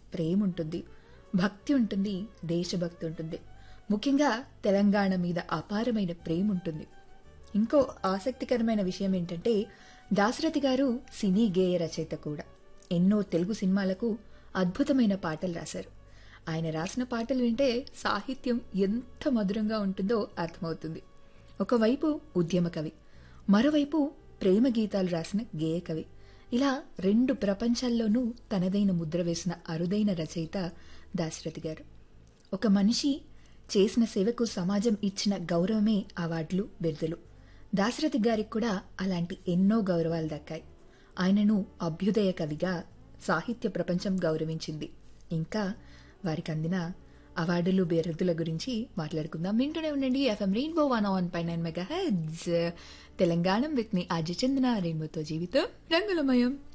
ప్రేమ ఉంటుంది భక్తి ఉంటుంది దేశభక్తి ఉంటుంది ముఖ్యంగా తెలంగాణ మీద అపారమైన ప్రేమ ఉంటుంది ఇంకో ఆసక్తికరమైన విషయం ఏంటంటే దాశరథి గారు సినీ గేయ రచయిత కూడా ఎన్నో తెలుగు సినిమాలకు అద్భుతమైన పాటలు రాశారు ఆయన రాసిన పాటలు వింటే సాహిత్యం ఎంత మధురంగా ఉంటుందో అర్థమవుతుంది ఒకవైపు ఉద్యమ కవి మరోవైపు ప్రేమ గీతాలు రాసిన గేయ కవి ఇలా రెండు ప్రపంచాల్లోనూ తనదైన ముద్ర వేసిన అరుదైన రచయిత దాశరథి గారు ఒక మనిషి చేసిన సేవకు సమాజం ఇచ్చిన గౌరవమే అవార్డులు బిరుదులు దాశరథి గారికి కూడా అలాంటి ఎన్నో గౌరవాలు దక్కాయి ఆయనను అభ్యుదయ కవిగా సాహిత్య ప్రపంచం గౌరవించింది ఇంకా వారికి అందిన అవార్డులు బిరుదుల గురించి మాట్లాడుకుందాం వింటూనే ఉండండి FM rainbow one on pie nine mega hits Telangana with మీ అజయ్ చందన రెయిన్బోతో జీవితం రంగులమయం